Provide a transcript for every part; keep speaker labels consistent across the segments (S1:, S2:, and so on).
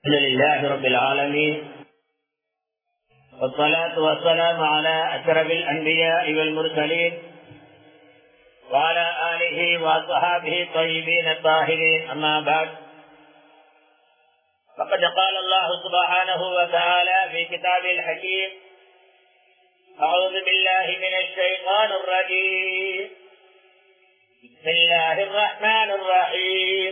S1: الحمد لله رب العالمين والصلاة والسلام على أشرف الأنبياء والمرسلين وعلى آله وأصحابه الطيبين الطاهرين أما بعد فقد قال الله سبحانه وتعالى في كتابه الحكيم أعوذ بالله من الشيطان الرجيم بسم الله الرحمن الرحيم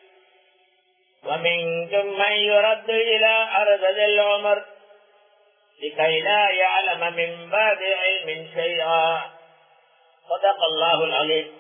S1: ومنكم من يرد إلى أرض العمر لكي لا يعلم من بعد علم شيئا صدق الله العظيم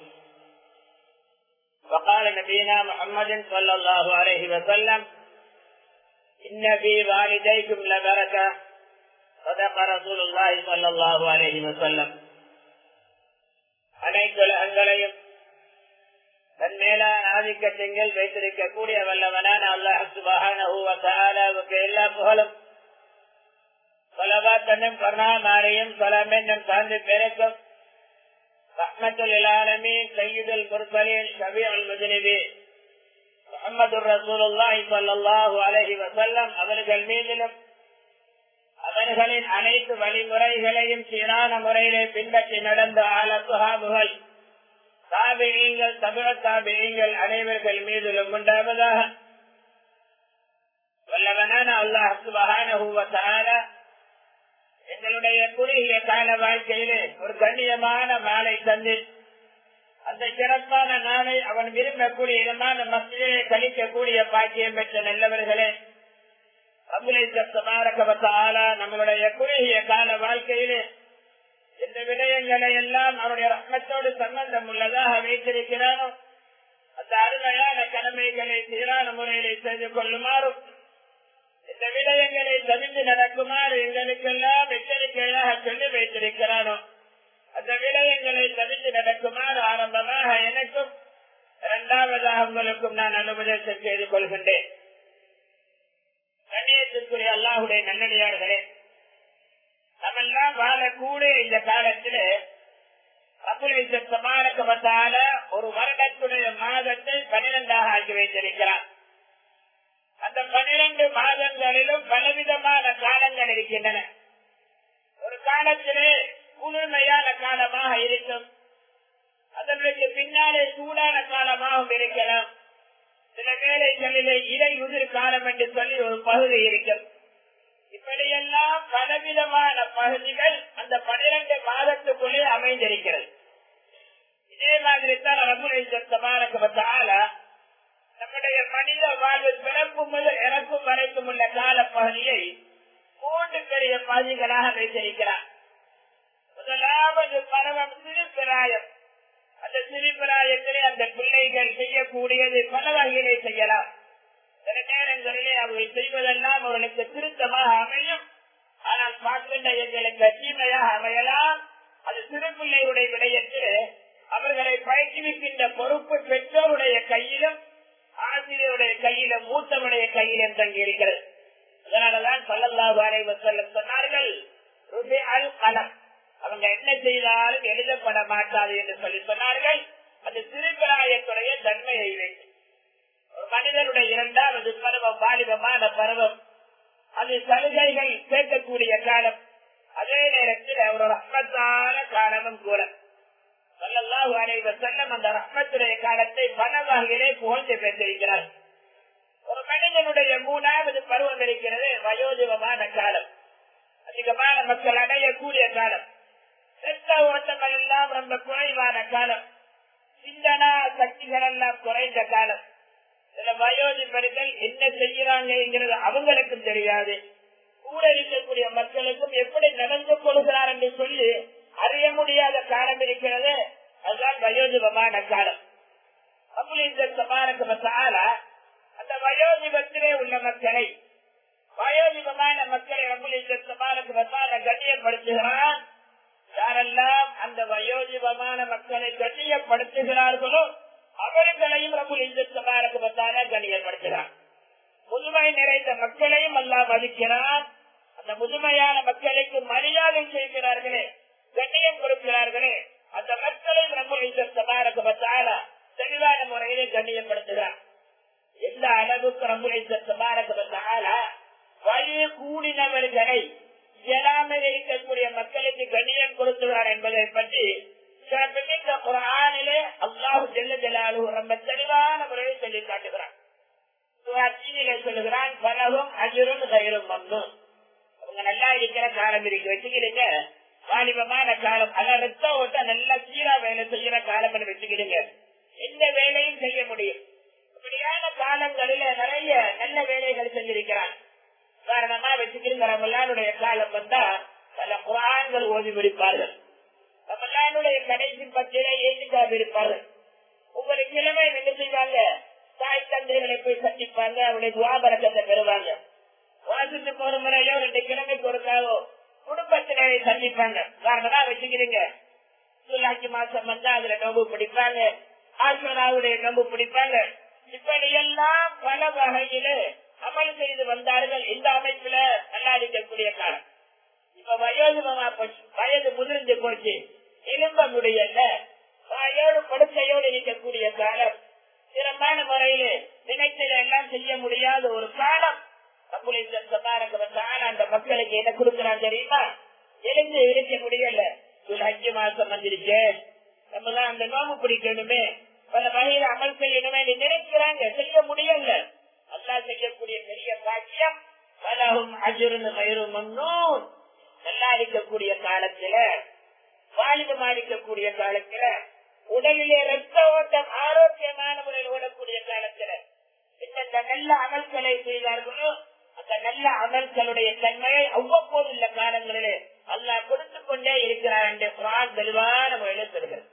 S1: وقال نبينا محمد صلى الله عليه وسلم إن في والديكم لبركة صدق رسول الله صلى الله عليه وسلم அனைத்து உலகங்களையும் தன் மேலான ஆதிக்கத்திங்கள் வைத்திருக்கக்கூடிய வல்லவனான அல்லாஹ் சுபஹானஹுவுக்கு எல்லா புகழும் சொலபாத்தனும் கருணாமாரியும் சொலமென்னும் சார்ந்து பிறக்கும் ரஹ்மத்துல் இலாலமீன் சையீதுல் முர்சலீன் ஷபீஉல் முஜ்னிபீன் முஹம்மது ரசூலுல்லாஹி ஸல்லல்லாஹு அலைஹி வஸல்லம் அவர்கள் மீதிலும் அவர்களின் அனைத்து வழிமுறைகளையும் சீரான முறையிலே பின்பற்றி நடந்த ஆல சுஹாபுகள் தாபியங்கள் தமிழ தாபியங்கள் அனைவர்கள் மீதிலும் உண்டாவதாக வல்லவனான அல்லாஹ் சுபஹானஹுவத்தால எங்களுடைய குறுகிய கால வாழ்க்கையிலே ஒரு கண்ணியமான மாலை தந்து அந்த சிறப்பான நாளை அவன் விரும்பக்கூடிய இடமான மசிலே கழிக்கக்கூடிய பாக்கியம் பெற்ற நல்லவர்களே அபுலை சப்தமாரகவத்தால நம்மளுடைய குறுகிய கால வாழ்க்கையிலே இந்த விடயங்களை எல்லாம் அவருடைய ரத்னத்தோடு சம்பந்தம் உள்ளதாக வைத்திருக்கிறானோ அந்த அருமையான கடமைகளை சீரான முறையிலே செய்து கொள்ளுமாறும் இந்த விடயங்களை தவிர்த்து நடக்குமாறு எங்களுக்கெல்லாம் எச்சரிக்கையாக சொல்லி வைத்திருக்கிறானோ அந்த விடயங்களை தவிர்த்து நடக்குமாறு ஆரம்பமாக எனக்கும் இரண்டாவதாக உங்களுக்கும் நான் அனுபவத்தை செய்து கொள்கின்றேன் கண்ணியத்திற்குரிய அல்லாஹுடைய நல்லடியார்களே நம்மெல்லாம் வாழக்கூடிய இந்த காலத்துல சமாளிக்கப்பட்டால ஒரு வருடத்துடைய மாதத்தை பனிரெண்டாக ஆக்கி வைத்திருக்கிறார் அந்த பனிரெண்டு மாதங்களிலும் பலவிதமான காலங்கள் இருக்கின்றன ஒரு காலத்திலே குளிர்மையான காலமாக இருக்கும் அதற்கு பின்னாலே சூடான காலமாகவும் இருக்கலாம் சில வேலைகளிலே இலை உதிர் காலம் என்று சொல்லி ஒரு பகுதி இருக்கும் இப்படியெல்லாம் பலவிதமான பகுதிகள் அந்த பனிரெண்டு மாதத்துக்குள்ளே அமைந்திருக்கிறது இதே மாதிரி தான் ரகுலேசமானக்கப்பட்டால நம்முடைய மனித வாழ்வு பிறப்பு முதல் இறக்கும் வரைக்கும் உள்ள கால பகுதியை மூன்று பெரிய பகுதிகளாக வைத்திருக்கிறார் முதலாவது பருவம் சிறுபிராயம் அந்த சிறுபிராயத்திலே அந்த பிள்ளைகள் செய்யக்கூடியது பல வகையிலே செய்யலாம் சில நேரங்களிலே அவர்கள் செய்வதெல்லாம் அவர்களுக்கு திருத்தமாக அமையும் ஆனால் பார்க்கின்ற எங்களுக்கு தீமையாக அமையலாம் அது சிறுபிள்ளையுடைய விடயத்தில் அவர்களை பயிற்றுவிக்கின்ற பொறுப்பு பெற்றோருடைய கையிலும் ஆசிரியருடைய கையிலும் மூத்தவருடைய கையிலும் தங்கி இருக்கிறது அதனாலதான் பல்லல்லா வாரைவர் செல்லும் சொன்னார்கள் கலம் அவங்க என்ன செய்தாலும் எழுதப்பட மாட்டாது என்று சொல்லி சொன்னார்கள் அது சிறுபிராயத்துடைய தன்மையை வைத்து ஒரு மனிதனுடைய இரண்டாவது பருவம் வாலிபமான பருவம் அது சலுகைகள் கேட்கக்கூடிய காலம் அதே நேரத்தில் ஒரு ரஹ்மத்தான காலமும் கூட சொல்லல்லாஹு அனைவர் செல்லம் அந்த ரஹ்மத்துடைய காலத்தை பல வகையிலே புகழ்ந்து பெற்றிருக்கிறார் ஒரு மனிதனுடைய மூணாவது பருவம் இருக்கிறது வயோதிபமான காலம் அதிகமான மக்கள் அடையக்கூடிய காலம் ரத்த ஓட்டங்கள் எல்லாம் ரொம்ப குறைவான காலம் சிந்தனா சக்திகள் எல்லாம் குறைந்த காலம் சில வயோதிபர்கள் என்ன செய்யறாங்கிறது அவங்களுக்கும் தெரியாது கூட இருக்கக்கூடிய மக்களுக்கும் எப்படி நடந்து கொள்கிறார் என்று சொல்லி அறிய முடியாத காலம் இருக்கிறது அதுதான் வயோதிபமான காலம் அந்த வயோதிபத்திலே உள்ள மக்களை வயோதிபமான மக்களை கண்ணியப்படுத்துகிறான் யாரெல்லாம் அந்த வயோதிபமான மக்களை கண்ணியப்படுத்துகிறார்களோ அவர்களையும் ரபுல் இந்துமாரக்கு கண்ணியப்படுத்துகிறான் முதுமை நிறைந்த மக்களையும் அல்லா மதிக்கிறான் அந்த முதுமையான மக்களுக்கு மரியாதை செய்கிறார்களே கண்ணியம் கொடுக்கிறார்களே அந்த மக்களை ரபுல் இந்துமாரக்கு தெளிவான முறையிலே கண்ணியப்படுத்துகிறான் எந்த அளவுக்கு ரபுல் இந்துமாரக்கு காலங்களை இயலாமல் இருக்கக்கூடிய மக்களுக்கு கண்ணியம் கொடுத்துவார் என்பதை பற்றி சிறப்புமிக்க குரானிலே அல்லாஹு செல்ல ஜலாலு ரொம்ப தெளிவான முறையில் சொல்லி காட்டுகிறான் அச்சினிலே சொல்லுகிறான் பலவும் அஜரும் கயிறும் ஒன்றும் அவங்க நல்லா இருக்கிற காலம் இருக்கு வச்சுக்கிடுங்க வாலிபமான காலம் அத ரத்த ஓட்ட நல்லா சீரா வேலை செய்யற காலம் வச்சுக்கிடுங்க எந்த வேலையும் செய்ய முடியும் இப்படியான காலங்களில நிறைய நல்ல வேலைகள் செஞ்சிருக்கிறான் காரணமா வச்சுக்கிட்டு ரமலானுடைய காலம் வந்தா பல குரான்கள் ஓதி முடிப்பார்கள் ரமலானுடைய கடைசி பத்திர ஏற்றுக்காக இருப்பார்கள் உங்களுக்கு இளமை என்ன செய்வாங்க தாய் தந்தைகளை போய் சந்திப்பாங்க அவருடைய துவாபரக்கத்தை பெறுவாங்க மாசத்துக்கு ஒரு முறையோ ரெண்டு கிழமைக்கு ஒருக்காவோ குடும்பத்தினரை சந்திப்பாங்க காரணமா வச்சுக்கிறீங்க சுல்லாக்கி மாசம் வந்தா அதுல நோம்பு பிடிப்பாங்க ஆஸ்வராவுடைய நோம்பு பிடிப்பாங்க இப்படி எல்லாம் பல வகையில அமல் செய்து வந்தார்கள் இந்த அமைப்புல நல்லா இருக்கக்கூடிய காலம் இப்ப வயோதிபமா போச்சு வயது முதிர்ந்து போச்சு எலும்ப முடியல வாயோடு படுக்கையோடு இருக்கக்கூடிய காலம் சிறப்பான முறையில நினைத்ததை எல்லாம் செய்ய முடியாத ஒரு காலம் அந்த மக்களுக்கு என்ன கொடுக்கிறான் தெரியுமா எழுந்து இருக்க முடியல அஞ்சு மாசம் வந்துருச்சு நம்ம தான் அந்த நோம்பு பிடிக்கணுமே பல வகையில அமல் செய்யணுமே நினைக்கிறாங்க செய்ய முடியல அல்லா செய்யக்கூடிய பெரிய பாக்கியம் பலகும் அஜுருன்னு மயிரும் மன்னூன் நல்லா இருக்கக்கூடிய காலத்துல வாலிபமா இருக்கக்கூடிய காலத்துல உடலிலே ரத்த ஓட்டம் ஆரோக்கியமான முறையில் ஓடக்கூடிய காலத்துல இந்த நல்ல அமல்களை செய்தார்களோ அந்த நல்ல அமல்களுடைய தன்மையை அவ்வப்போது உள்ள காலங்களிலே அல்லா கொடுத்து கொண்டே இருக்கிறார் என்று குரான் தெளிவான முறையில் சொல்கிறது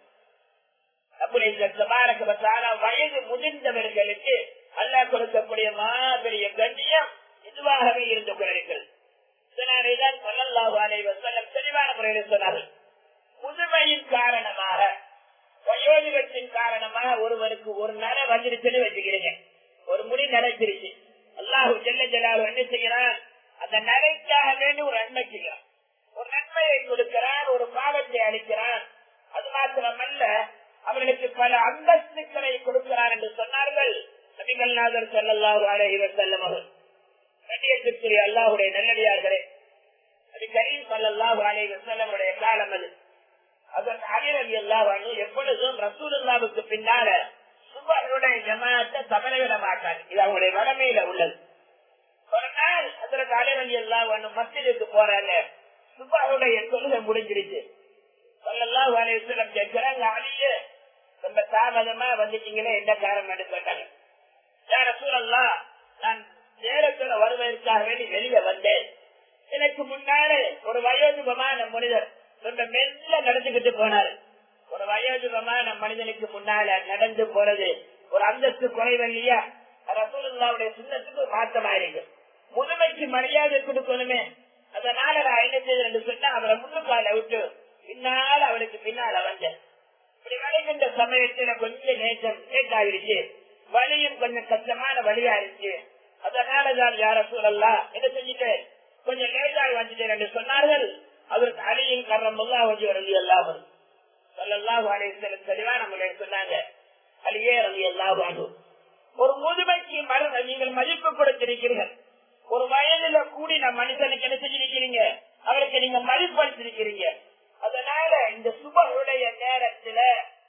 S1: வயது முதிர்ந்தவர்களுக்கு அல்லா கொடுக்கக்கூடிய மாபெரிய கண்ணியம் இதுவாகவே இருந்து கொள்கிறீர்கள் இதனாலேதான் சொல்லல்லாஹு அலைவசல்லம் தெளிவான முறையில் சொன்னார்கள் முதுமையின் காரணமாக வயோதிகத்தின் காரணமாக ஒருவருக்கு ஒரு நர வந்துருச்சுன்னு வச்சுக்கிறீங்க ஒரு முடி நரைச்சிருச்சு அல்லாஹு செல்ல ஜலாலு என்ன செய்யறான் அந்த நரைக்காக வேண்டி ஒரு நன்மை செய்யறான் ஒரு நன்மையை கொடுக்கிறான் ஒரு பாவத்தை அளிக்கிறான் அது மாத்திரமல்ல அவர்களுக்கு பல அந்தஸ்துக்களை கொடுக்கிறார் என்று சொன்னார்கள் நபிகள்நாதர் செல்லல்லாஹு அலைவர் செல்லமகள் கண்ணியத்திற்குரிய அல்லாஹுடைய நல்லடியார்களே அது கரீம் சல்லாஹு அலைவர் செல்லமுடைய காலம் அது அதன் அலிரவி அல்லாஹ் எப்பொழுதும் ரசூலுல்லாவுக்கு பின்னால சுபர்களுடைய ஜமாத்தை தவறவிட மாட்டாங்க இது அவங்களுடைய வடமையில உள்ளது ஒரு நாள் அதற்கு அலிரவி அல்லாஹ் மஸ்ஜிதுக்கு போறாங்க சுபர்களுடைய தொழுகை முடிஞ்சிருச்சு சொல்லலாம் அலைவசலம் கேட்கிறாங்க அலியே ரொம்ப தாமதமா வந்துட்டீங்களே என்ன காரணம் கேட்டாங்க யார சூழல்லாம் நான் நேரத்துல வருவதற்காக வேண்டி வெளியே வந்தேன் எனக்கு முன்னாலே ஒரு வயோதிபமான மனிதர் ரொம்ப மெல்ல நடந்துகிட்டு போனாரு ஒரு வயோதிபமான மனிதனுக்கு முன்னால நடந்து போறது ஒரு அந்தஸ்து குறைவு இல்லையா ரசூலுல்லாவுடைய சின்னத்துக்கு மாற்றமா இருக்கு முதுமைக்கு மரியாதை கொடுக்கணுமே அதனால நான் என்ன செய்தேன் சொன்னா அவரை முன்னுக்கால விட்டு பின்னால் அவருக்கு பின்னால வந்தேன் இப்படி வருகின்ற சமயத்துல கொஞ்சம் நேற்றம் லேட் ஆகிருச்சு வழியும் கொஞ்சம் கஷ்டமான வழியா இருந்துச்சு அதனாலதான் யார சூழல்லாம் என்ன செஞ்சுட்டு கொஞ்சம் லேட்டாகி வந்துட்டேன் என்று சொன்னார்கள் அவருக்கு அழியும் காரணம் கொஞ்சம் ரவி அல்லாமல் சொல்லலாம் வாழைத்தல் தெளிவான முறையில் சொன்னாங்க அழியே ரவி அல்லாஹ் ஒரு முதுமைக்கு மருந்து நீங்கள் மதிப்பு கொடுத்திருக்கிறீர்கள் ஒரு வயதுல கூடின மனுஷனுக்கு என்ன செஞ்சிருக்கிறீங்க அவருக்கு நீங்க மதிப்பளித்திருக்கிறீங்க அதனால இந்த சுபருடைய நேரத்துல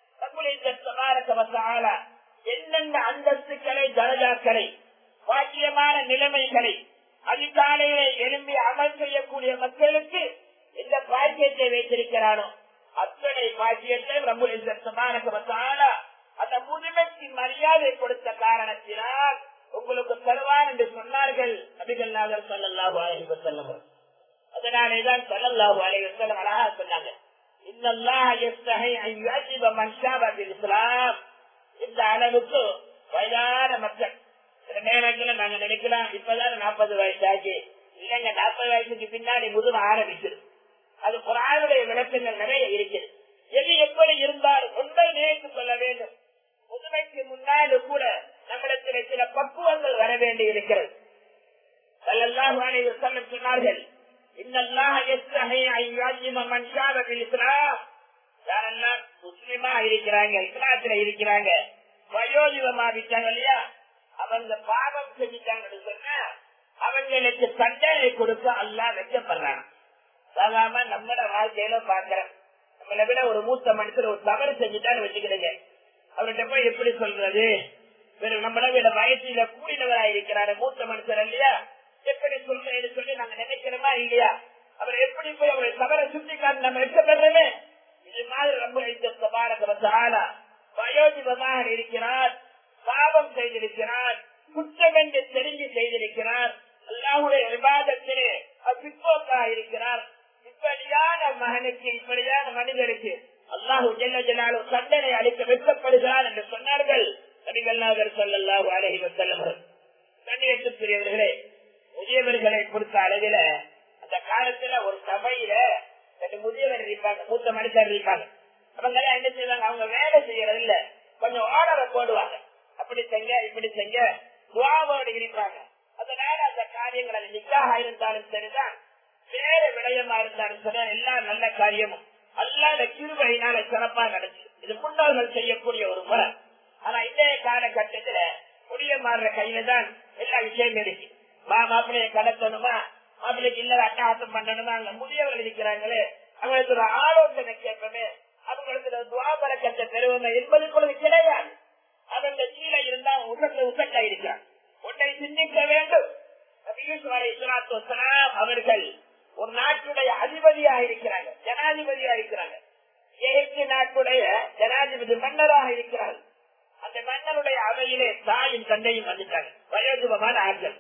S1: எந்தெந்த அந்தஸ்துக்களை தரஜாக்களை பாக்கியமான நிலைமைகளை அதிகாலையில எழும்பி அமல் செய்யக்கூடிய மக்களுக்கு இந்த பாக்கியத்தை வைத்திருக்கிறானோ அத்தனை பாக்கியத்தை ரமுலிசமானகமத்தால அந்த முதுமைக்கு மரியாதை கொடுத்த காரணத்தினால் உங்களுக்கு தருவான் என்று சொன்னார்கள் நபிகள்நாதர் சொல்லல்லாஹு அலைஹி வஸல்லம் அதனாலேதான் சொல்லல்லாஹு அலைஹி வஸல்லம் அழகா சொன்னாங்க இன்னல்லாஹ யஸ்தஹி அன் யுஅஜிப மன் ஷாப பில் இஸ்லாம் இந்த அளவுக்கு வயதான மக்கள் சில நேரங்களில் நாங்க நினைக்கலாம் இப்பதான் நாற்பது வயசு ஆச்சு இல்லைங்க நாற்பது வயசுக்கு பின்னாடி முதுமை ஆரம்பிச்சிரு அது குரானுடைய விளக்கங்கள் நிறைய இருக்குது எது எப்படி இருந்தாலும் ஒன்றை நினைத்துக் கொள்ள வேண்டும் முதுமைக்கு முன்னாடி கூட நம்மிடத்தில் சில பக்குவங்கள் வர வேண்டி இருக்கிறது சொன்னார்கள் யாரெல்லாம் முஸ்லிமா இருக்கிறாங்க இஸ்லாத்துல இருக்கிறாங்க வயோதிபமா விட்டாங்க இல்லையா அவங்க பாவம் செஞ்சுட்டாங்கன்னு சொன்னா அவங்க அவங்களுக்கு தண்டனை கொடுக்க அல்லா வைக்கப்படுறாங்க சாதாரண நம்மளோட வாழ்க்கையில பாக்குறேன் நம்மளை விட ஒரு மூத்த மனுஷன் ஒரு தவறு செஞ்சுட்டான்னு வச்சுக்கிறீங்க அவர்கிட்ட போய் எப்படி சொல்றது வெறும் நம்மளை விட வயசுல கூடினவரா இருக்கிறாரு மூத்த மனுஷன் இல்லையா எப்படி சொல்றேன்னு சொல்லி நாங்க நினைக்கிறோமா இல்லையா அவர் எப்படி போய் அவரை தவற சுட்டி காட்டி நம்ம வெட்கப்படுறோமே இது மாதிரி ரொம்ப இந்த பாரத வயோதிபமாக இருக்கிறார் பாவம் செய்திருக்கிறார் குற்றம் என்று தெரிஞ்சு செய்திருக்கிறார் அல்லாஹுடைய விவாதத்திலே பிற்போக்காக இருக்கிறார் இப்படியான மகனுக்கு இப்படியான மனிதருக்கு அல்லாஹு ஜெல்ல ஜலாலும் தண்டனை அளிக்க வைக்கப்படுகிறார் என்று சொன்னார்கள் நபிகள்நாதர் சொல்லல்லாஹு அலஹி வசல்லமர் கண்ணியத்துக்குரியவர்களே முதியவர்களை பொறுத்த அளவில அந்த காலத்துல ஒரு சபையில ரெண்டு முதியவர் இருப்பாங்க மூத்த மனுஷர் இருப்பாங்க அவங்க எல்லாம் என்ன செய்வாங்க அவங்க வேலை செய்யறது இல்ல கொஞ்சம் ஆர்டரை போடுவாங்க அப்படி செஞ்ச இப்படி செஞ்ச துவாவோடு இருப்பாங்க அதனால அந்த காரியங்கள் நிக்காக இருந்தாலும் சரிதான் வேற விடயமா இருந்தாலும் சரி எல்லா நல்ல காரியமும் அல்லாத கிருபையினால சிறப்பா நடச்சு இது முன்னோர்கள் செய்யக்கூடிய ஒரு முறை ஆனா இன்றைய காலகட்டத்துல புதிய மாறுற கையில தான் எல்லா விஷயம் இருக்கு மா மாப்பிள்ளைய கடத்தணுமா மாப்பிள்ளைக்கு இல்ல அட்டகாசம் பண்ணணுமா அங்க முதியவர்கள் இருக்கிறாங்களே அவங்களுக்கு ஒரு ஆலோசனை கேட்பமே அவங்களுக்கு துவாபரக்கத்தை பெறுவோமே என்பது பொழுது கிடையாது அவங்க கீழே இருந்தா உலகத்துல உசட்டா இருக்கான் உன்னை சிந்திக்க வேண்டும் அவர்கள் ஒரு நாட்டுடைய அதிபதியா இருக்கிறாங்க ஜனாதிபதியா இருக்கிறாங்க எகிப்து நாட்டுடைய ஜனாதிபதி மன்னராக இருக்கிறார்கள் அந்த மன்னருடைய அவையிலே தாயும் தந்தையும் வந்துட்டாங்க வயோதிபமான ஆட்கள்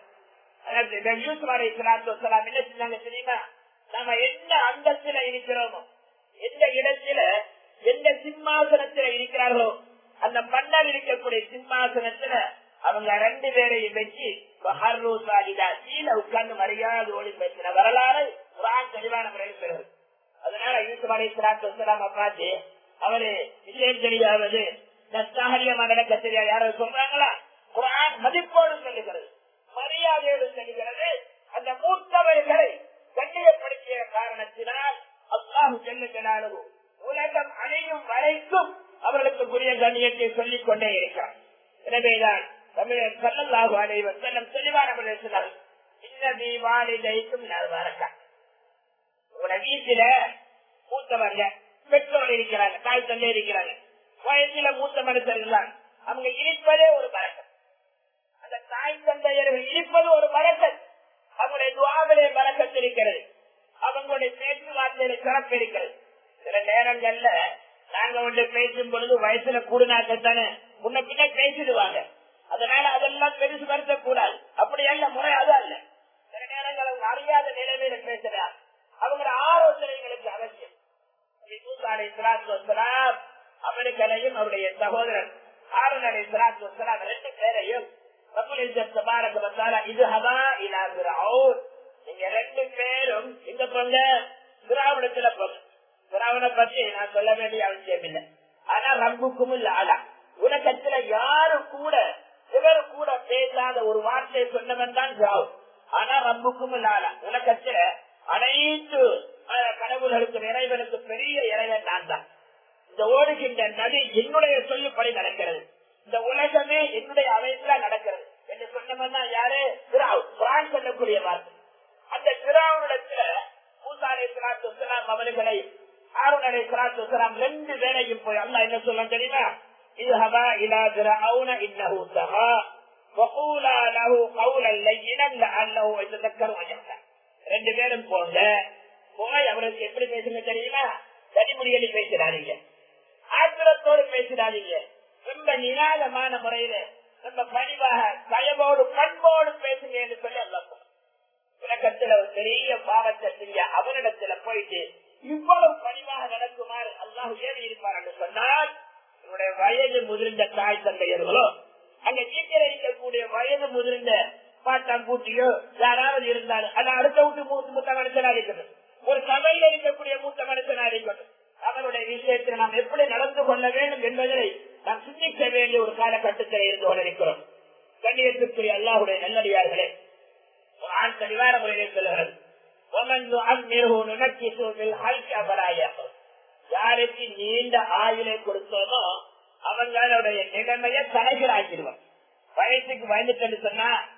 S1: என்ன செஞ்சாங்க தெரியுமா நம்ம எந்த அந்தத்துல இருக்கிறோமோ எந்த இடத்துல எந்த சிம்மாசனத்துல இருக்கிறார்களோ அந்த மன்னர் இருக்கக்கூடிய சிம்மாசனத்துல அவங்க ரெண்டு பேரையும் வச்சு கீழே உட்கார்ந்து மரியாதை ஓடி பேசின வரலாறு குரான் தெளிவான முறையில் பெறுவது அதனால யூசுப் அலி இஸ்லாத்து பார்த்து அவரு விஷயம் தெரியாவது நஷ்டாகரியமா நடக்க தெரியாது யாரும் சொல்றாங்களா குரான் மதிப்போடு சொல்லுகிறது மரியாதையோடு சொல்லுகிறது அந்த மூத்தவர்களை கண்ணியப்படுத்திய காரணத்தினால் அல்லாஹு செல்லுகிறாரோ உலகம் அணையும் வரைக்கும் அவர்களுக்கு புரிய கண்ணியத்தை சொல்லிக் கொண்டே இருக்கிறார் எனவேதான் தமிழர் சல்லல்லாஹு அலைவர் செல்லம் தெளிவான பேசினார் இன்னதி வாலிதைக்கும் நல்வரக்கா உங்களோட வீட்டுல மூத்தவங்க பெற்றோர் இருக்கிறாங்க தாய் தந்தை இருக்கிறாங்க வயசுல மூத்த மனுஷர் இருந்தாங்க அவங்க இருப்பதே ஒரு பழக்கம் அந்த தாய் தந்தையர்கள் இருப்பது ஒரு பழக்கம் அவங்களுடைய துவாவிலே பழக்கத்து இருக்கிறது அவங்களுடைய பேச்சுவார்த்தையில சிறப்பு இருக்கிறது சில நேரங்கள்ல நாங்க ஒன்று பேசும் பொழுது வயசுல கூடுனாக்கத்தானே முன்ன பின்ன பேசிடுவாங்க அதனால அதெல்லாம் பெருசு வருத்த கூடாது அப்படி அல்ல முறை அது அல்ல சில நேரங்கள் அவங்க அறியாத நிலைமையில பேசுறார் அவங்களோட ஆலோசனைகளுக்கு அவசியம் அமெரிக்கனையும் அவருடைய சகோதரன் ஆரன் அலி சலாத்து வசலாம் ரெண்டு பேரையும் இது ஹதா இலா நீங்க ரெண்டு பேரும் இந்த பொங்க திராவிடத்துல போங்க திராவிட பத்தி நான் சொல்ல வேண்டிய அவசியம் இல்லை ஆனா ரப்புக்கும் இல்ல ஆளா உலகத்துல யாரும் கூட இவர் கூட பேசாத ஒரு வார்த்தை சொன்னவன் தான் ஜாவ் ஆனா ரப்புக்கும் இல்ல ஆளா உலகத்துல அனைத்து கடவுள்களுக்கு இறைவனுக்கு பெரிய இறைவன் நான் தான் இந்த ஓடுகின்ற நதி என்னுடைய சொல்லுப்படி நடக்கிறது இந்த உலகமே என்னுடைய அமைப்புல நடக்கிறது என்று சொன்னவன் தான் யாரு திராவ் குரான் சொல்லக்கூடிய வார்த்தை அந்த திராவிடத்துல மூசாலை சலாத்து அவர்களை ஆறுநரை சலாத்து வலாம் ரெண்டு பேரையும் போய் அல்லா என்ன சொல்ல தெரியுமா இது ஹபா இலா திராவுன இன்னஹு தஹா வகூலா லஹு கௌலன் லையினன் லஅல்லஹு யதக்கரு வஜஹா ரெண்டு பேரும் போங்க போய் அவருக்கு எப்படி பேசுங்க தெரியுமா தனிமொழிகளை பேசிடாதீங்க ஆத்திரத்தோடு பேசிடாதீங்க ரொம்ப நிராதமான முறையில ரொம்ப பணிவாக தயவோடு பண்போடு பேசுங்க என்று சொல்லி அல்ல உலகத்துல ஒரு பெரிய பாவத்தை செஞ்ச அவரிடத்துல போயிட்டு இவ்வளவு பணிவாக நடக்குமாறு அல்லாஹ் ஏறி இருப்பார் என்று சொன்னால் உங்களுடைய வயது முதிர்ந்த தாய் தந்தையர்களோ அங்க வீட்டில் இருக்கக்கூடிய வயது முதிர்ந்த பாட்டான் கூட்டியோ யாராவது இருந்தாலும் அது அடுத்த வீட்டு மூத்த மூத்த மனுஷனா இருக்கட்டும் ஒரு சபையில் இருக்கக்கூடிய மூத்த மனுஷனா இருக்கட்டும் அவருடைய விஷயத்தில் நாம் எப்படி நடந்து கொள்ள வேண்டும் என்பதை நாம் சிந்திக்க வேண்டிய ஒரு காலகட்டத்தில் இருந்து கொண்டிருக்கிறோம் கண்ணியத்திற்குரிய அல்லாஹுடைய நல்லடியார்களே ஆண் தெளிவான முறையில் சொல்லுகிறது யாருக்கு நீண்ட ஆயுளை கொடுத்தோமோ அவங்களுடைய நிலைமைய தலைகளாக்கிடுவோம் வயசுக்கு பயந்துட்டு சொன்னா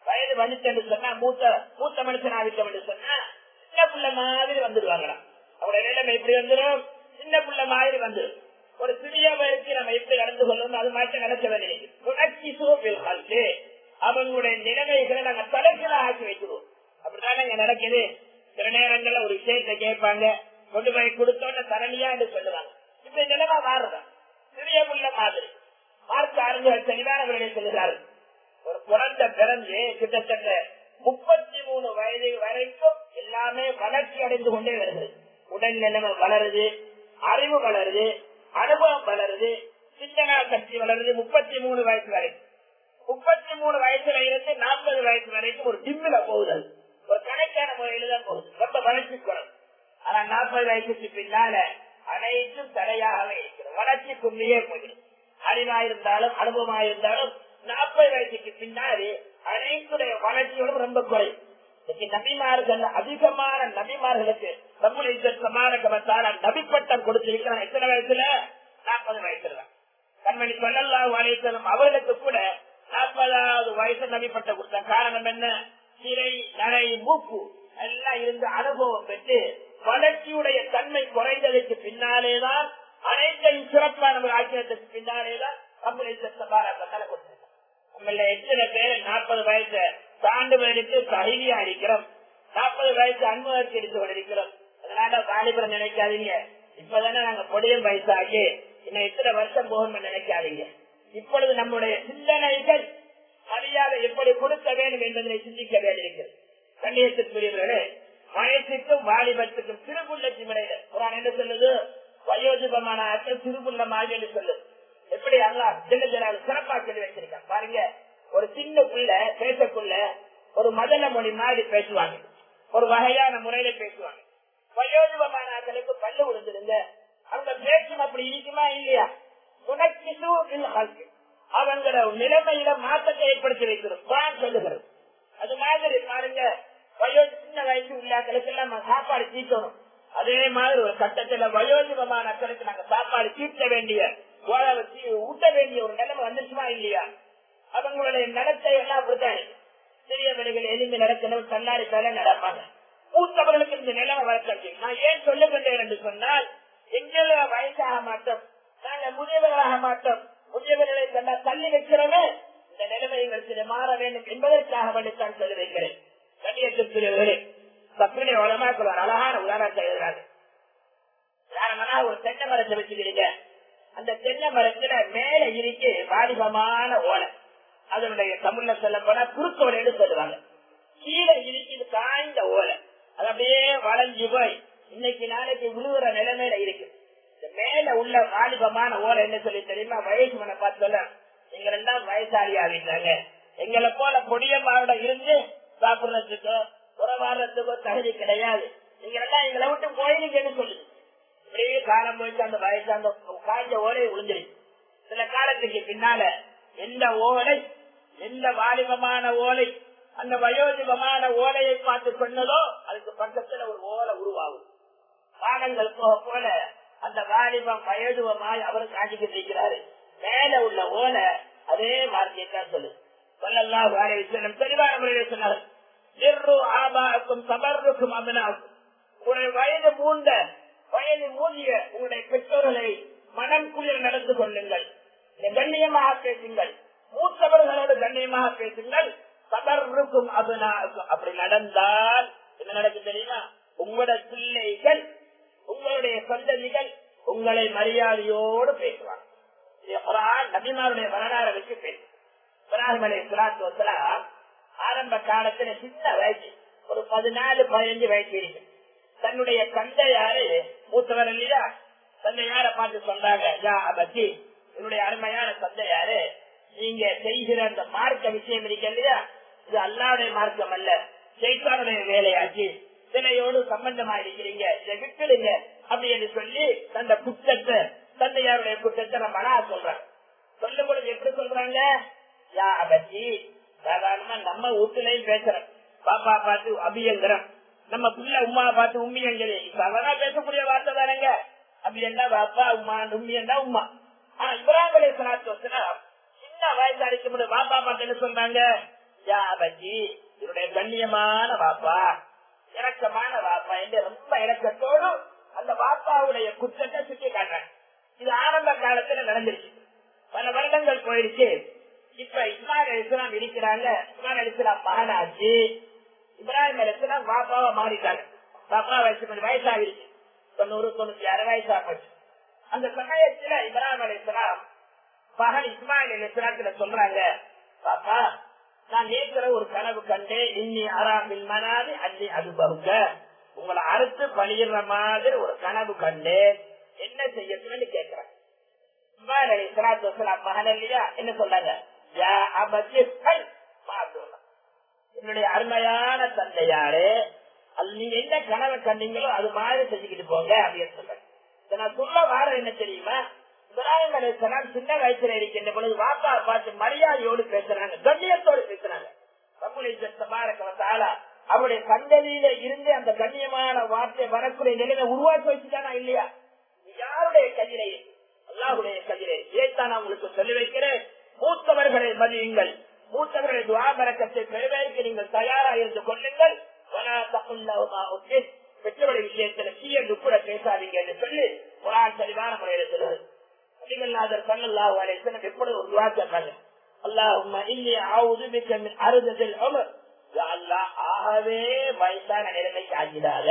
S1: வயது வந்துட்டு சொன்னா மூத்த மூத்த மனுஷன் ஆகிட்டோம் சொன்னா சின்ன பிள்ளை மாதிரி வந்துடுவாங்களாம் அவருடைய நிலைமை எப்படி வந்துடும் சின்ன பிள்ளை மாதிரி வந்துடும் ஒரு சிறிய வயசுக்கு நம்ம எப்படி நடந்து கொள்ளணும் அது மாதிரி நடக்க வேண்டிய உணர்ச்சி சூழல் வாழ்க்கை அவங்களுடைய நிலைமைகளை நாங்க தலைகளை ஆக்கி வைக்கிறோம் அப்படிதான் இங்க நடக்குது சில நேரங்கள்ல ஒரு விஷயத்தை கேட்பாங்க கொண்டு போய் கொடுத்தோன்னு தரணியா என்று சொல்லுவாங்க இப்படி நிலைமை மாறுதான் சிறிய புள்ள மாதிரி பார்க்க அறிஞர் தெளிவானவர்களே சொல்லுகிறார்கள் ஒரு குழந்தை பிறந்து கிட்டத்தட்ட முப்பத்தி மூணு வயது வரைக்கும் எல்லாமே வளர்ச்சி அடைந்து கொண்டே வருகிறது உடல் நிலைமை வளருது அறிவு வளருது அனுபவம் வளருது சிந்தனா சக்தி வளருது முப்பத்தி மூணு வயசு வரைக்கும் முப்பத்தி மூணு வயசுல இருந்து நாற்பது வயசு வரைக்கும் ஒரு டிம்மில போகுது அது. ஒரு கணக்கான முறையில தான் போகுது ரொம்ப வளர்ச்சி குறை ஆனா நாற்பது வயசுக்கு பின்னால அனைத்தும் தடையாகவே இருக்கிறது வளர்ச்சி கும்பியே போயிடும் அறிவாயிருந்தாலும் அனுபவமாயிருந்தாலும் நாற்பது வயசுக்கு பின்னாடி அனைத்துடைய வளர்ச்சியோடும் ரொம்ப குறையும் இன்னைக்கு நபிமார்கள் அதிகமான நபிமார்களுக்கு நம்முடைய சமாரகமத்தால நபிப்பட்டம் கொடுத்திருக்கிறான் எத்தனை வயசுல நாற்பது வயசுல தான் கண்மணி சொல்லல்லா வலைத்தலம் அவர்களுக்கு கூட நாற்பதாவது வயசு நபிப்பட்டம் கொடுத்த காரணம் என்ன சிறை நடை மூக்கு எல்லாம் இருந்து அனுபவம் பெற்று வளர்ச்சியுடைய தன்மை குறைந்ததற்கு பின்னாலேதான் அனைத்தையும் சிறப்பான ஆக்கியத்துக்கு பின்னாலேதான் நம்முடைய சமாரகத்தால கொடுத்திருக்காங்க நம்மள எத்தனை பேர் நாற்பது வயசு தாண்டுவதற்கு தகுதியா இருக்கிறோம் நாற்பது வயசு அனுபவத்தை எடுத்து கொண்டிருக்கிறோம் அதனால வாலிபர் நினைக்காதீங்க இப்பதானே நாங்க பொடியும் வயசாகி இன்னும் எத்தனை வருஷம் போகணும்னு நினைக்காதீங்க இப்பொழுது நம்முடைய சிந்தனைகள் மரியாதை எப்படி கொடுக்க வேண்டும் என்பதனை சிந்திக்க வேண்டியிருக்கிறது கண்ணியத்திற்குரியவர்களே வயசுக்கும் வாலிபத்துக்கும் திருப்புள்ள சிமனையில குரான் என்ன சொல்லுது வயோதிபமான ஆட்கள் திருப்புள்ளமாக என்று சொல்லுது எப்படி அல்லா சின்ன ஜனால சிறப்பா சொல்லி வச்சிருக்கான் பாருங்க ஒரு சின்ன புள்ள பேசக்குள்ள ஒரு மதன மொழி மாதிரி பேசுவாங்க ஒரு வகையான முறையில பேசுவாங்க வயோதிபமான ஆட்களுக்கு பல்லு விழுந்துருங்க அவங்க பேச்சும் அப்படி இருக்குமா இல்லையா உனக்கு அவங்கள நிலைமையில மாற்றத்தை ஏற்படுத்தி வைக்கிறோம் குரான் சொல்லுகிறது அது மாதிரி பாருங்க வயோ சின்ன வயசு உள்ளாக்களுக்கு எல்லாம் நம்ம சாப்பாடு தீட்டணும் அதே மாதிரி ஒரு கட்டத்துல வயோதிபமான மக்களுக்கு நாங்க சாப்பாடு தீட்ட வேண்டிய ஓட வச்சு ஊட்ட வேண்டிய ஒரு நிலைமை வந்துச்சுமா இல்லையா அவங்களுடைய நடத்தை எல்லாம் அப்படித்தான் இருக்கு. சிறியவர்கள் எலும்பி நடக்கணும் கண்ணாடி மேல நடப்பாங்க மூத்தவர்களுக்கு இந்த நிலைமை வளர்ச்சி நான் ஏன் சொல்லுகின்றேன் என்று சொன்னால் எங்கள வயசாக மாட்டோம் நாங்க முதியவர்களாக மாட்டோம் முதியவர்களை கண்டா தள்ளி வைக்கிறோமே இந்த நிலைமை எங்களுக்கு மாற வேண்டும் என்பதற்காக வேண்டித்தான் சொல்லி வைக்கிறேன் கண்ணியத்திற்குரியவர்களே தப்பினை வளமாக்கள் ஒரு அழகான உதாரணத்தை எழுதுறாங்க உதாரணமா ஒரு தென்னை மரத்தை வச்சுக்கிறீங்க அந்த தென்னை மரத்துல மேல இருக்கு வாலிபமான ஓலை அதனுடைய தமிழ்ல சொல்ல போனா குறுக்கோலைன்னு சொல்லுவாங்க கீழே இருக்குது காய்ந்த ஓலை அது அப்படியே வளைஞ்சு போய் இன்னைக்கு நாளைக்கு விழுகிற நிலைமையில இருக்கு இந்த மேல உள்ள வாலிபமான ஓலை என்ன சொல்லி தெரியுமா வயசு மன பார்த்து சொல்ல நீங்க ரெண்டாம் வயசாளி ஆகிட்டாங்க எங்களை போல பொடியம்மாவோட இருந்து சாப்பிடுறதுக்கோ உறவாடுறதுக்கோ தகுதி கிடையாது நீங்க எல்லாம் எங்களை விட்டு போயிருக்கேன்னு சொல்லுது இப்படியே காலம் போயிட்டு அந்த வயசு அந்த காய்ஞ்ச ஓலை விழுந்துருச்சு சில காலத்துக்கு பின்னால எந்த ஓலை எந்த வாலிபமான ஓலை அந்த வயோதிபமான ஓலையை பார்த்து சொன்னதோ அதுக்கு பக்கத்துல ஒரு ஓலை உருவாகும் காலங்கள் போக போல அந்த வாலிபம் வயோதிபமாய் அவர் காட்டிக்கிட்டு இருக்கிறாரு மேல உள்ள ஓலை அதே வார்த்தையை தான் சொல்லு சொல்லலாம் வாரியம் தெளிவான முறையில சொன்னார் ஆபாக்கும் சபர்ருக்கும் அமனாக்கும் உங்களுடைய வயது மூண்ட வயது மூடிய உங்களுடைய பெற்றோர்களை மனம் குளிர நடந்து கொள்ளுங்கள் கண்ணியமாக பேசுங்கள் மூத்தவர்களோடு கண்ணியமாக பேசுங்கள் சபர்ருக்கும் அபனாக்கும் அப்படி நடந்தால் என்ன நடக்கும் தெரியுமா உங்களோட பிள்ளைகள் உங்களுடைய சந்ததிகள் உங்களை மரியாதையோடு பேசுவாங்க நபிமாருடைய வரலாறு வச்சு பேசும் இப்ராஹிம் அலி இஸ்லாத்து வசலாம் ஆரம்ப காலத்துல சின்ன வயசு ஒரு பதினாலு பதினஞ்சு வயசு இருக்கு தன்னுடைய தந்தையாரு மூத்தவர் இல்லையா தந்தையார பார்த்து சொன்னாங்க யா அபத்தி என்னுடைய அருமையான தந்தையாரு நீங்க செய்கிற அந்த மார்க்க விஷயம் இருக்கு இல்லையா இது அல்லாவுடைய மார்க்கம் அல்ல சைத்தானுடைய வேலையாச்சு சிலையோடு சம்பந்தமா இருக்கிறீங்க இதை விட்டுடுங்க அப்படின்னு சொல்லி தந்த குற்றத்தை தந்தையாருடைய குற்றத்தை நம்ம அழகா சொல்றாங்க சொல்லும் பொழுது எப்படி சொல்றாங்க யா அபத்தி சாதாரணமா நம்ம வீட்டுலயும் பேசுறோம் பாப்பா பார்த்து அபியங்கிறோம் நம்ம பிள்ளை உமா பார்த்து உண்மையங்களே சாதாரண பேசக்கூடிய வார்த்தை தானங்க அபியண்டா பாப்பா உமா உண்மையண்டா உமா ஆனா இப்ராஹிம் அலி சலாத்து வசலாம் சின்ன வயசு அடிக்கும் பாப்பா பார்த்து என்ன சொல்றாங்க யா அபத்தி என்னுடைய கண்ணியமான பாப்பா இறக்கமான பாப்பா என்று ரொம்ப இறக்கத்தோடு அந்த பாப்பாவுடைய குற்றத்தை சுட்டி காட்டுறாங்க இது ஆரம்ப காலத்துல நடந்துருச்சு பல வருடங்கள் போயிடுச்சு இப்ப இஸ்மாயில் அலிஸ்லாம் இருக்கிறாங்க இஸ்மாயில் அலிஸ்லாம் மகனாச்சு இப்ராஹிம் அலிஸ்லாம் பாப்பாவா மாறிட்டாங்க பாப்பா வயசு கொஞ்சம் வயசாகிருச்சு தொண்ணூறு தொண்ணூத்தி ஆறு வயசாகிடுச்சு அந்த சமயத்துல இப்ராஹிம் அலிஸ்லாம் மகன் இஸ்மாயில் அலிஸ்லாத்துல சொல்றாங்க பாப்பா நான் நேற்று ஒரு கனவு கண்டு இன்னி அராமில் மனாது அள்ளி அது பகுக்க உங்களை அறுத்து பழியிற மாதிரி ஒரு கனவு கண்டு என்ன செய்யணும்னு கேட்கிறேன் இஸ்மாயில் அலி இஸ்லாத்து வசலாம் மகன் இல்லையா என்ன சொல்றாங்க யா அபத்தி ஃபல் மாதுல்லா. என்னுடைய அருமையான தந்தையாரு அது நீங்க என்ன கனவை கண்டீங்களோ அது மாதிரி செஞ்சுக்கிட்டு போங்க அப்படின்னு சொல்றேன் இதை நான் சொல்ல வார என்ன தெரியுமா இப்ராஹிம் அலிஸ்லாம் சின்ன வயசுல இருக்கின்ற பொழுது வாப்பா பார்த்து மரியாதையோடு பேசுறாங்க கண்ணியத்தோடு பேசுறாங்க அவருடைய சந்ததியில இருந்து அந்த கண்ணியமான வார்த்தை வரக்கூடிய நிலைமை உருவாக்கி வச்சுட்டானா இல்லையா இது யாருடைய கதிரை அல்லாஹுடைய கதிரை இதைத்தான் நான் உங்களுக்கு சொல்லி வைக்கிறேன் மூத்தவர்களை மதியுங்கள் மூத்தவர்களை துவாபரக்கத்தை பெறுவதற்கு நீங்கள் தயாராக இருந்து கொள்ளுங்கள் வலா தகுல்லஹுமா உத்திஸ். பெற்றவருடைய விஷயத்துல சீயண்டு கூட பேசாதீங்க என்று சொல்லி குரான் தெளிவான முறையில சொல்லுது நபிகள்நாதர் ஸல்லல்லாஹு அலைஹி வஸல்லம் எப்பொழுது ஒரு துஆ கேட்பாங்க அல்லாஹும்ம இன்னி அஊது பிக்க மின் அர்தத்தில் உமர் யா அல்லாஹ் ஆகவே வயசான நிலைமைக்கு ஆகிடாத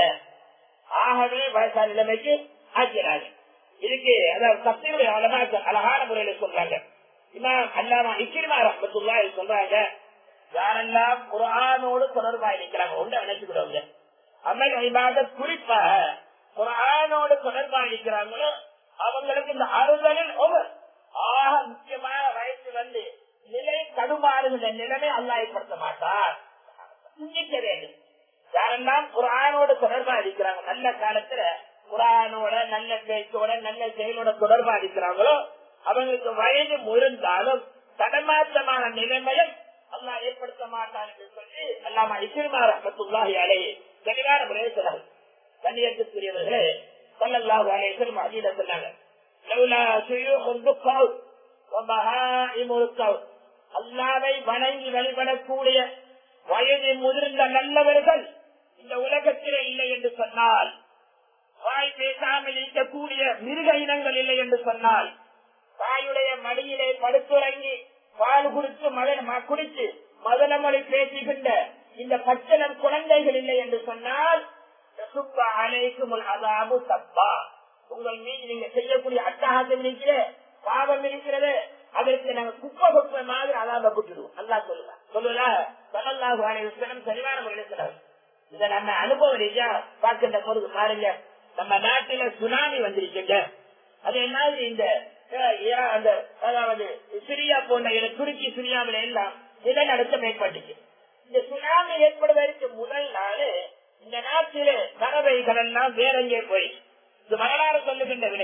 S1: ஆகவே வயசான நிலைமைக்கு ஆக்கிறாங்க இதுக்கு அதாவது சத்தியுடைய அழகாக அழகான முறையில சொல்றாங்க இமாம் அல்லாமா இக்கிரிமா ரஹ்மத்துல்லாஹி சொல்றாங்க யாரெல்லாம் குர்ஆனோடு தொடர்பா இருக்கிறாங்க ஒன்றை நினைச்சுக்கிடுவாங்க அமல் இபாத குறிப்பாக குர்ஆனோடு தொடர்பா இருக்கிறாங்களோ அவங்களுக்கு இந்த அறுதலில் ஒரு ஆக முக்கியமான வயசு வந்து நிலை தடுமாறுகின்ற நிலைமை அல்லாயப்படுத்த மாட்டார் சிந்திக்க வேண்டும் யாரெல்லாம் குரானோட தொடர்பா இருக்கிறாங்க நல்ல காலத்துல குரானோட நல்ல பேச்சோட நல்ல செயலோட தொடர்பா இருக்கிறாங்களோ அவங்களுக்கு வயது முழுந்தாலும் தடமாற்றமான நிலைமையும் அல்லா ஏற்படுத்த மாட்டான் என்று சொல்லி அல்லாம இசிறுமா ரஹமத்துல்லாஹி அலையே தெளிவான முறையில் சொன்னாங்க கண்ணியத்துக்குரியவர்களே சல்லல்லாஹு அலைஹி வஸல்லம் அஜீல சொன்னாங்க லவ்லா சுயூஹுன் துக்கௌ வபஹாயிமுல் கௌ அல்லாஹ்வை வணங்கி வழிபடக்கூடிய வயது முதிர்ந்த நல்லவர்கள் இந்த உலகத்திலே இல்லை என்று சொன்னால் வாய் பேசாமல் இருக்கக்கூடிய மிருக இனங்கள் இல்லை என்று சொன்னால் தாயுடைய மடியிலே படுத்துறங்கி பால் குடித்து மகன் குடித்து மதனமொழி பேசுகின்ற இந்த பச்சளம் குழந்தைகள் இல்லை என்று சொன்னால் சுப்பா அனைக்கும் அதாபு தப்பா உங்கள் மீது நீங்க செய்யக்கூடிய அட்டகாசம் இருக்கிற பாவம் இருக்கிறது அதற்கு நாங்க குப்பை குப்பை மாதிரி அதாப குட்டுடுவோம் நல்லா சொல்லுங்க சொல்லுல சொல்லலாக அனைவரும் தெளிவான முறையில் சொல்றாங்க இதை நம்ம அனுபவ ரீதியா பார்க்கின்ற பொழுது பாருங்க நம்ம நாட்டில சுனாமி வந்திருக்குங்க அது என்ன இந்த அஹ், ஈரா- அந்த அதாவது சிரியா போன்ற இட- துருக்கி சிரியாவில எல்லாம் நிலநடுக்கம் ஏற்பட்டுச்சு இந்த சுனாமி ஏற்படுவதற்கு முதல் நாள் இந்த நாட்டிலே பறவைகள் எல்லாம் வேற எங்கே போய் இது வரலாறு சொல்லுகின்ற விலை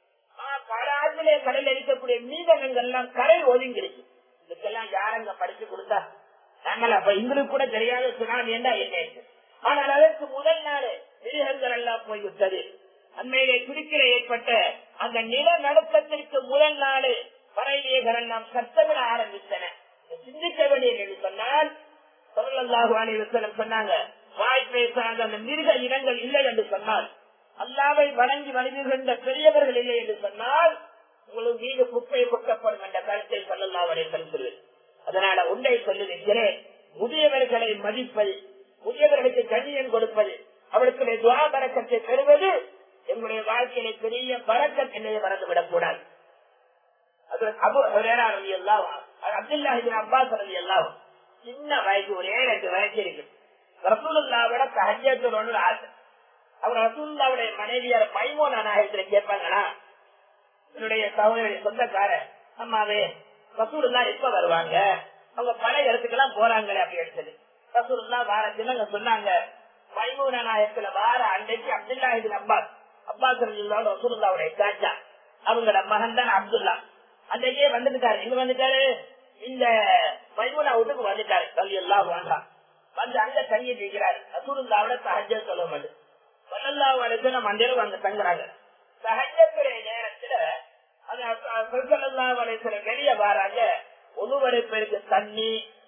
S1: பல ஆற்றிலே கடலில் இருக்கக்கூடிய மீதகங்கள் எல்லாம் கரை ஒதுங்கிடுச்சு இதுக்கெல்லாம் யாரங்க படிச்சு கொடுத்தா நாங்கள் அப்ப எங்களுக்கு கூட தெரியாத சுனாமி என்றா என்ன ஆனால் அதற்கு முதல் நாள் மிருகங்கள் எல்லாம் போய்விட்டது அண்மையிலே துருக்கில ஏற்பட்ட அந்த நிலநடுக்கத்திற்கு முதல் நாள் பறவைகள் எல்லாம் சத்தமிட ஆரம்பித்தன சிந்திக்க வேண்டியது என்று சொன்னால் சொல்லல்லாஹு அலைஹி வஸல்லம் சொன்னாங்க வாய் பேசாத அந்த மிருக இனங்கள் இல்லை என்று சொன்னால் அல்லாவை வணங்கி வணங்குகின்ற பெரியவர்கள் இல்லை என்று சொன்னால் உங்களுக்கு மீது குப்பை கொட்டப்படும் என்ற கருத்தை சொல்லல்லாஹு அலைஹி வஸல்லம் சொல்லு அதனால உண்டை சொல்லுகிறேன் முதியவர்களை மதிப்பது முதியவர்களுக்கு கண்ணியம் கொடுப்பது அவர்களுடைய துவா பறக்கத்தை பெறுவது எங்களுடைய வாழ்க்கையில பெரிய பறக்கத் என்னைய மறந்துவிடக் கூடாது அது அபு ஹுரேரா ரலியல்லாஹு அன்ஹு, அப்துல்லாஹ் இப்னு அப்பாஸ் ரலியல்லாஹு சின்ன வயசு ஒரு ஏழு எட்டு வயசு இருக்கு ரசூலுல்லாவோட தஹஜ்ஜத்துல் ஒன்று ஆசை அவர் ரசூலுல்லாவுடைய மனைவியார் மைமோனா நாயகத்துல கேட்பாங்களா என்னுடைய சகோதரி சொந்தக்கார அம்மாவே ரசூலுல்லா எப்ப வருவாங்க அவங்க பல இடத்துக்கெல்லாம் போறாங்களே அப்படி எடுத்தது ரசூலுல்லா வார தினங்க சொன்னாங்க மைமூனா நாயகத்துல வார அன்றைக்கு அப்துல்லா இபின் அப்பாஸ் அப்பாஸ் ரலியல்லாஹு அன்ஹு ரசூலுல்லாவுடைய சாச்சா அவங்களோட மகன் தான் அப்துல்லா அன்றைக்கே வந்துட்டாரு எங்க வந்துட்டாரு இந்த மைமூனா வீட்டுக்கு வந்துட்டாரு கல்வி எல்லாம் வேண்டாம் வந்து அங்க தங்கிட்டு இருக்கிறாரு ரசூலுல்லாவோட சஹஜ சொல்ல மாட்டேன் சொல்லல்லாஹு அலைஹி வஸல்லம் மந்திரம் அங்க தங்குறாங்க சஹஜத்துடைய நேரத்துல அது சொல்லல்லாஹு அலைஹி வஸல்லம் வெளிய வராங்க ஒருவரை பேருக்கு தண்ணி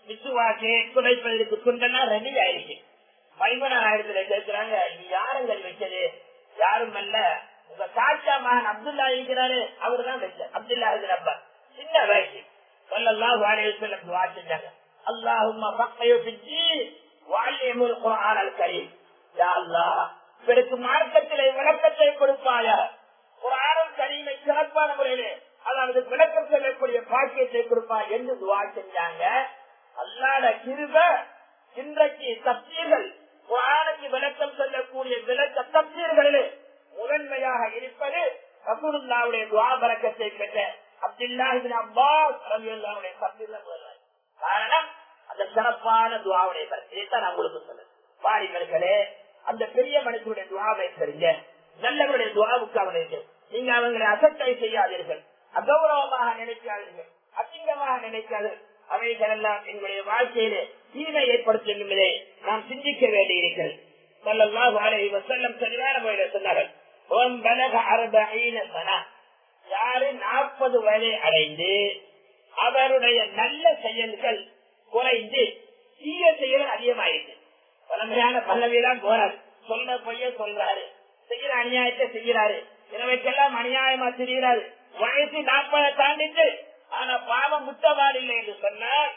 S1: விசுவாசே துடைப்பதற்கு துண்டனா ரெடி ஆயிடுச்சு பதிமூணாயிரத்துல கேட்கிறாங்க நீ யாருங்கள் வச்சது யாரும் அல்ல உங்க சாச்சா மகன் அப்துல்லா இருக்கிறாரு அவரு தான் வச்சார் அப்துல்லா இருக்கிறப்ப சின்ன வயசு சொல்லலாம் வாழையை சொல்ல துவா செஞ்சாங்க அல்லாஹும்மா பக்கையோ பிச்சு வாழியமுல் குரானல் கரீம் யா அல்லாஹ் இவருக்கு மார்க்கத்திலே விளக்கத்தை கொடுப்பாயா குரானல் கரீமை சிறப்பான முறையிலே அதாவது விளக்கம் சொல்லக்கூடிய பாக்கியத்தை கொடுப்பா என்று துவா செஞ்சாங்க அல்லாத கிருப இன்றைக்கு தப்சீர்கள் குரானுக்கு விளக்கம் சொல்லக்கூடிய விளக்க தப்சீர்களிலே முதன்மையாக இருப்பது ரசூலுல்லாவுடைய துவா பறக்கத்தை பெற்ற அப்துல்லாஹிபின் அப்பாஸ் ரவியுல்லாவுடைய தப்சீர்கள் முதல்வர் காரணம் அந்த சிறப்பான துவாவுடைய பறக்கத்தை தான் நான் உங்களுக்கு சொல்லுறேன் வாரிமர்களே அந்த பெரிய மனுஷனுடைய துவாவை தெரிஞ்ச நல்லவருடைய துவாவுக்கு அவனுக்கு நீங்க அவங்களை அசட்டை செய்யாதீர்கள் அகௌரவமாக நினைக்காதீர்கள் அசிங்கமாக நினைக்காது அவைகள் எல்லாம் எங்களுடைய வாழ்க்கையிலே தீமை ஏற்படுத்தும் என்பதை நாம் சிந்திக்க வேண்டியிருக்கிறது சொல்லலாம் வாழை வசல்லம் தெளிவான முறையில சொன்னார்கள் ஓம் பலக அறுபீன சனா யாரு நாற்பது வயதை அடைந்து அவருடைய நல்ல செயல்கள் குறைந்து தீய செயல்கள் அதிகமாயிருக்கு பழமையான பல்லவியெல்லாம் போறாரு சொல்ற பொய்ய சொல்றாரு செய்யற அநியாயத்தை செய்யறாரு இரவைக்கெல்லாம் அநியாயமா தெரிகிறாரு வயசு நாற்பதை தாண்டிட்டு ஆனா பாவம் முத்தவாடில்லை என்று சொன்னால்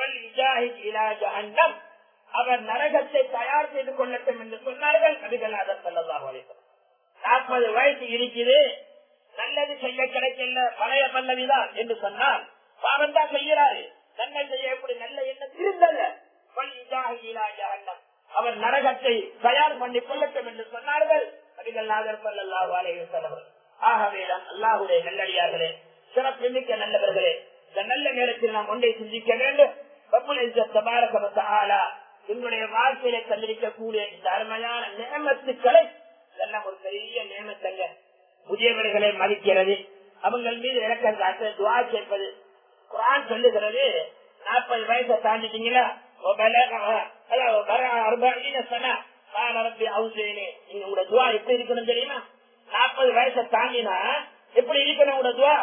S1: அவர் நரகத்தை தயார் செய்து கொள்ளட்டும் என்று சொன்னார்கள் நபிகளாதர் சொல்லலாம் நாற்பது வயசு இருக்குது நல்லது செய்ய கிடைக்கல பழைய பல்லவிதான் என்று சொன்னால் பாவம் தான் செய்கிறாரு நன்மை செய்யக்கூடிய நல்ல எண்ணம் இருந்தது அவர் நரகத்தை தயார் பண்ணி கொள்ளட்டும் என்று சொன்னார்கள் நபிகள் நாதர் பல்லாஹ் அலைவர் ஆகவே அல்லாஹுடைய நல்லடியார்களே சிறப்பு மிக்க நல்லவர்களே இந்த நல்ல நேரத்தில் நாம் ஒன்றை சிந்திக்க வேண்டும் என்னுடைய வாழ்க்கையில தந்திருக்கக்கூடிய இந்த அருமையான நியமத்துக்களை இதெல்லாம் ஒரு பெரிய நியமத்தங்க புதியவர்களை மதிக்கிறது அவங்கள் மீது இலக்கம் காட்டு துவா கேட்பது குரான் சொல்லுகிறது நாற்பது வயசை தாண்டிட்டீங்களா உங்களோட துவா எப்படி இருக்கணும் தெரியுமா நாற்பது வயசை தாண்டினா எப்படி இருக்கணும் உங்களோட துவா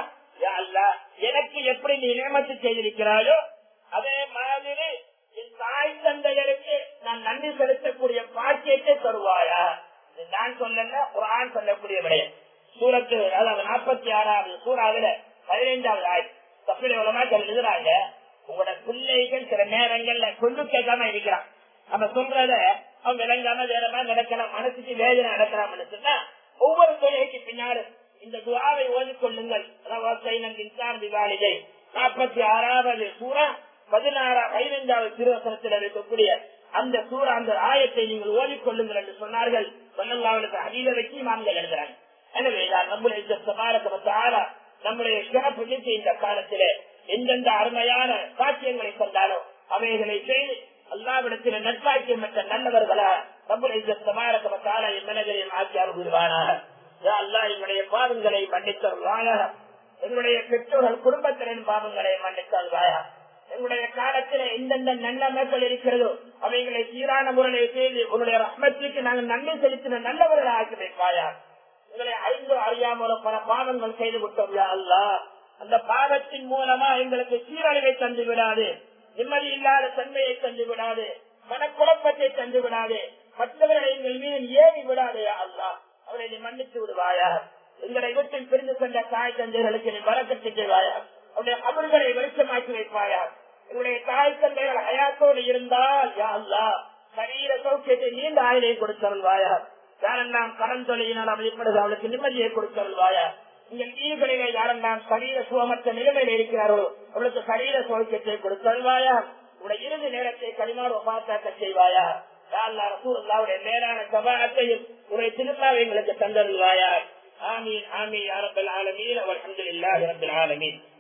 S1: எனக்கு எப்படி நீ நியமத்து செய்திருக்கிறாயோ அதே மாதிரி என் தாய் தந்தையருக்கு நான் நன்றி செலுத்தக்கூடிய பாக்கியத்தை தருவாயா நான் சொல்லல குரான் சொல்லக்கூடிய விடயம் சூரத்து அதாவது நாற்பத்தி ஆறாவது சூறாவில பதினைந்தாவது ஆய் தப்பிட உலமா எழுதுறாங்க உங்களோட பிள்ளைகள் சில நேரங்கள்ல கொண்டு கேட்காம இருக்கிறான் நம்ம சொல்றத அவன் விளங்காம வேற மாதிரி நடக்கலாம் மனசுக்கு வேதனை நடக்கலாம்னு சொன்னா ஒவ்வொரு தொழிலுக்கு பின்னாலும் இந்த துவாவை ஓதிக்கொள்ளுங்கள் திவாலிதை நாற்பத்தி ஆறாவது சூறா பதினாறா பதினைந்தாவது திருவசனத்தில் இருக்கக்கூடிய அந்த சூறா அந்த ஆயத்தை நீங்கள் ஓதிக்கொள்ளுங்கள் என்று சொன்னார்கள் சொன்னல்லாவுக்கு அதீத வச்சு மான்கள் எழுதுறாங்க எனவே நம்முடைய நம்முடைய சிறப்பு மிக்க இந்த காலத்திலே எந்தெந்த அருமையான சாட்சியங்களை கொண்டாலோ அவைகளை செய்து அல்லாவிடத்தில் நட்பாக்கியம் பெற்ற நல்லவர்களா நம்முடைய சமாரக்கமத்தால என் மனதிலையும் ஆக்கி அருள்வானாக அல்லா என்னுடைய பாவங்களை மன்னித்தருள்வாயாக எங்களுடைய பெற்றோர்கள் குடும்பத்தினரின் பாவங்களை மன்னித்தருள்வாயா எங்களுடைய காலத்தில் எந்தெந்த நல்லமைகள் இருக்கிறதோ அவைகளை சீரான முறையில் செய்து உன்னுடைய ரத்னத்திற்கு நாங்கள் நன்மை செலுத்தின நல்லவர்களை ஆக்கி வைப்பாயா எங்களை அறிந்து அறியாமல் பல பாவங்கள் செய்து விட்டோம் அல்லா அந்த பாவத்தின் மூலமா எங்களுக்கு சீரழிவை தந்து விடாது நிம்மதி இல்லாத தன்மையை தந்து விடாது மனக்குழப்பத்தை தந்து விடாது மற்றவர்களை எங்கள் மீது ஏறி விடாதே அல்லா அவரை நீ மன்னித்து விடுவாயா எங்களை வீட்டில் பிரிந்து கொண்ட தாய் தந்தைகளுக்கு நீ வரக்கட்டு செய்வாயா அவருடைய அமல்களை வெளிச்சமாக்கி வைப்பாயா எங்களுடைய தாய் தந்தைகள் ஹயாத்தோடு இருந்தால் யா அல்லா சரீர சௌக்கியத்தை நீண்ட ஆயுதை கொடுத்தருள்வாயா யாரெல்லாம் கடன் தொழிலினால் அமைப்படுது அவளுக்கு நிம்மதியை கொடுத்தருள்வாயா இந்த வீடுகளிலே யாரெல்லாம் சரீர சுகமற்ற நிலைமையில் இருக்கிறார்களோ அவளுக்கு சரீர சௌக்கியத்தை கொடுத்தருள்வாயா உடைய இறுதி நேரத்தை களிமாறு பாத்தாக்க செய்வாயா ரசூல்லாவுடைய மேலான சபாத்தையும் உடைய திருப்பாவை எங்களுக்கு தந்தருள்வாயா ஆமீன் ஆமீன் அரபல் ஆலமீன் அவர் அஹமதுல்லாஹி ரபில் ஆலமீன்